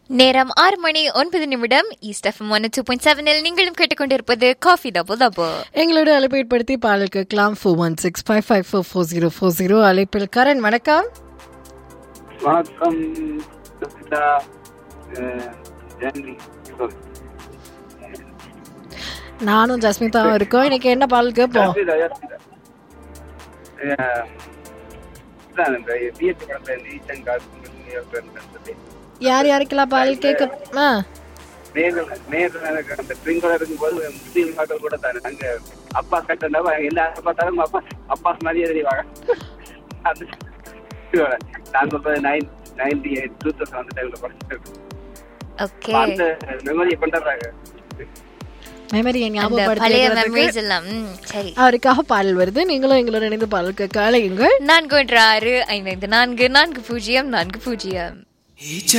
நேரம் ஆறு மணி ஒன்பது நிமிடம் east FM one two point செவனில் நீங்களும் கேட்டுக்கொண்டிருப்பது காஃபி டபுள் டபுள் எங்களோட அழைப்பை ஏற்படுத்தி பாடல் கேட்கலாம் four one six five five four four zero four zero அழைப்பில் கரண் வணக்கம் வணக்கம் சுசிதா அஹ், ஜெயந்தி sorry. நானும் ஜஸ்மிதாவும் இருக்கோம் இன்னைக்கு என்ன பாடல் கேட்போம் ஜஸ்மிதா, ஜஸ்மிதா. அஹ், இதான் இந்த பிஎஸ்சி படத்துல இந்த ஈசன் காசு யார் யாருக்கெல்லாம் பாடல் கேட்க ஆ நேரில் நேரில் எனக்கு அந்த ட்ரிங்கோட இருக்கும்போது முஸ்லீம் மக்கள் கூட தானே அங்க அப்பா கட்டண்டா எல்லா பார்த்தாலும் அப்பா அப்பா மாதிரியே தெரிவாங்க அது நான் சொல்றது nine ninety eight two thousand அந்த டைம்ல படிச்சிருக்கேன் ஓகே அந்த மெமரியை கொண்டாடுறாங்க மெமரியை அந்த பழைய ஞாபகப்படுத்தி மெமரிஸ் எல்லாம் ம், சரி அவருக்காக பாடல் வருது நீங்களும் எங்களோட இணைந்து பாடல் கேட்க அழையுங்கள் நான்கு ஒன்று ஆறு ஐந்து ஐந்து நான்கு நான்கு பூஜ்ஜியம் நான்கு பூஜ்ஜியம் ஏ